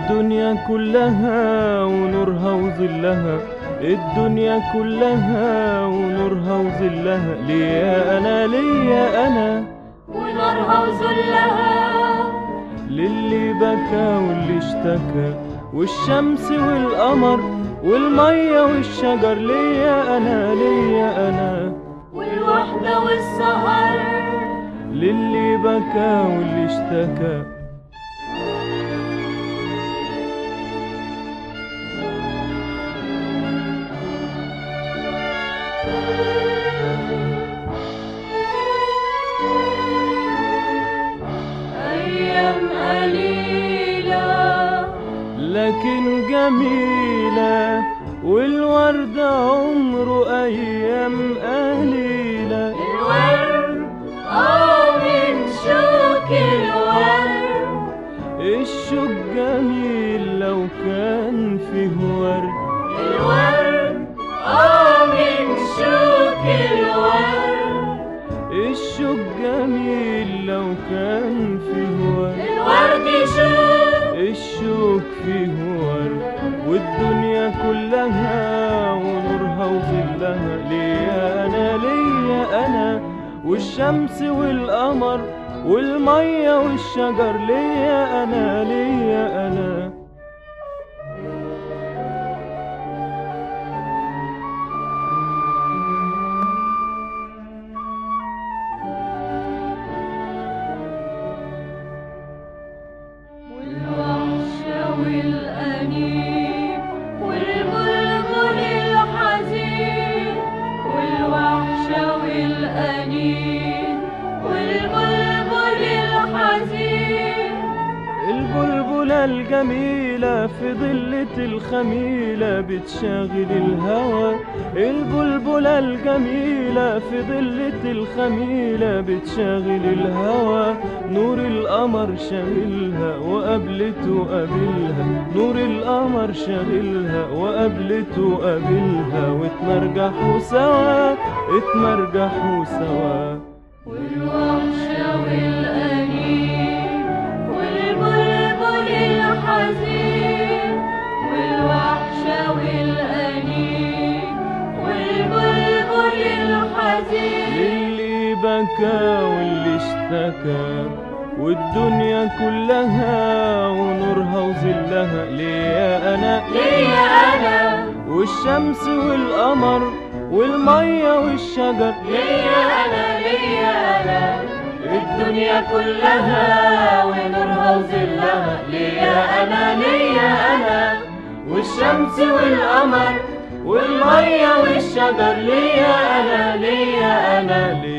الدنيا كلها ونورها وظلها الدنيا كلها ونورها وظلها ليا انا ليا انا ونارها وذلها للي بكى واللي اشتكى والشمس والقمر والمية والشجر ليا انا ليا انا والوحدة والسهر للي بكى واللي اشتكى أيام قليلة لكن جميلة والورد عمره أيام قليلة الورد آه من شوك الورد الشوق جميل لو كان فيه ورد الورد آه من شوك الورد الشوق جميل لو كان فيه ورد الورد شوك الشوق فيه ورد والدنيا كلها ونورها وظلها ليا انا ليا انا والشمس والقمر والمية والشجر ليا انا ليا انا والوحشة والأنيب والبلبل الحزين والوحشة والأنيب والبلبل الحزين البلبلة الجميلة في ضلة الخميلة بتشاغل الهوى البلبلة الجميلة في ضلة الخميلة بتشاغل الهوى نور القمر شاغلها وقابلته قابلها نور القمر شاغلها وقابلته قابلها واتمرجحوا سوا اتمرجحوا سوا والوحشة والأنيب والبلبل الحزين والوحشة والأنيب والبلبل الحزين للي بكى واللي اشتكى والدنيا كلها ونورها وظلها ليا انا ليا أنا والشمس والقمر والمية والشجر ليا أنا ليا أنا الدنيا كلها ونورها وظلها ليا أنا ليا أنا والشمس والقمر والمية والشجر ليا انا ليا انا ليا